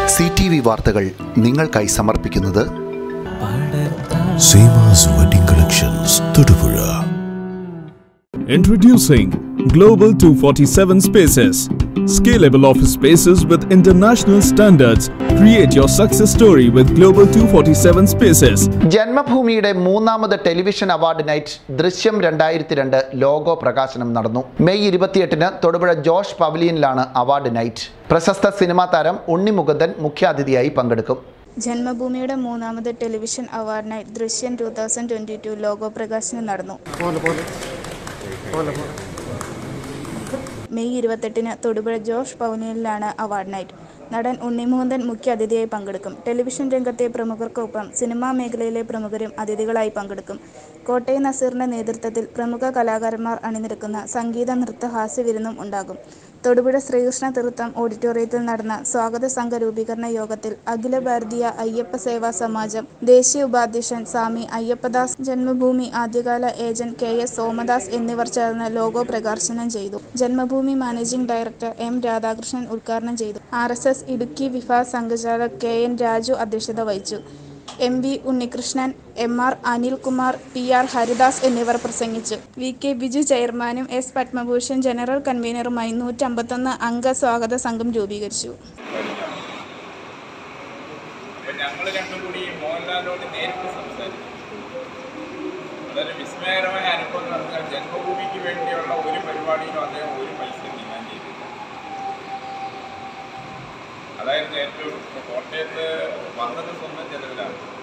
C T V വാർത്തകൾ നിങ്ങൾക്കായി സമർപ്പിക്കുന്നത് Seemas wedding collections Thodupuzha Introducing Global 247 Spaces. Scalable office spaces with international standards. Create your success story with Global 247 Spaces. ജന്മഭൂമിയുടെ മൂന്നാമത് television award night ദൃശ്യം രണ്ടായിരത്തി രണ്ട് ലോഗോ പ്രകാശനം നടന്നു മെയ് ഇരുപത്തിയെട്ടിന് തൊടുപുഴ ജോഷ് പവലിയനിലാണ് അവാർഡ് നൈറ്റ് പ്രശസ്ത സിനിമാ താരം ഉണ്ണി മുകുന്ദൻ മുഖ്യാതിഥിയായി പങ്കെടുക്കും ജന്മഭൂമിയുടെ മൂന്നാമത് ടെലിവിഷൻ അവാർഡിനായി Drishyam two thousand twenty two logo പ്രകാശനം നടന്നു മെയ് ഇരുപത്തെട്ടിന് തൊടുപുഴ ജോഷ് പവനിയനിലാണ് അവാർഡ് നൈറ്റ് നടൻ ഉണ്ണിമുകുന്ദൻ മുഖ്യ അതിഥിയായി പങ്കെടുക്കും ടെലിവിഷൻ രംഗത്തെ പ്രമുഖർക്കൊപ്പം സിനിമാ മേഖലയിലെ പ്രമുഖരും അതിഥികളായി പങ്കെടുക്കും കോട്ടയം നസീറിന്റെ നേതൃത്വത്തിൽ പ്രമുഖ കലാകാരന്മാർ അണിനിരക്കുന്ന സംഗീത നൃത്ത ഹാസ്യ വിരുന്നും ഉണ്ടാകും തൊടുപുഴ ശ്രീകൃഷ്ണ തീർത്ഥം ഓഡിറ്റോറിയത്തിൽ നടന്ന സ്വാഗത സംഘ രൂപീകരണ യോഗത്തിൽ അഖില ഭാരതീയ അയ്യപ്പ സേവാ സമാജം ദേശീയ ഉപാധ്യക്ഷൻ സ്വാമി അയ്യപ്പദാസ് ജന്മഭൂമി ആദ്യകാല ഏജന്റ് കെ എസ് സോമദാസ് എന്നിവർ ചേർന്ന് ലോഗോ പ്രകാശനം ചെയ്തു Janmabhumi managing director M Radhakrishnan ഉദ്ഘാടനം ചെയ്തു ആർ എസ് എസ് ഇടുക്കി വിഭാഗ് സംഘചാലക് കെ എൻ രാജു അധ്യക്ഷത വഹിച്ചു M V Unnikrishnan M R Anilkumar P R Haridas എന്നിവർ പ്രസംഗിച്ചു വി കെ ബിജു ചെയർമാനും എസ് പത്മഭൂഷൺ ജനറൽ കൺവീനറുമായി നൂറ്റമ്പത്തൊന്ന് അംഗ സ്വാഗത സംഘം രൂപീകരിച്ചു അപ്പൊ ഞങ്ങൾ രണ്ടും കൂടി മോഹൻലാലിനോട് നേരിട്ട് സംസാരിച്ചു അതൊരു വിസ്മയകരമായ അനുഭവം എന്ന് പറഞ്ഞാൽ ജന്മഭൂമിക്ക് വേണ്ടിയുള്ള ഒരു പരിപാടിയിലും അദ്ദേഹം ഒരു പൈസ നീങ്ങാൻ ചെയ്തില്ല അതായിരുന്നു ഏറ്റവും കോട്ടയത്ത് വന്നത് സ്വന്തം ചെലവിലാണ്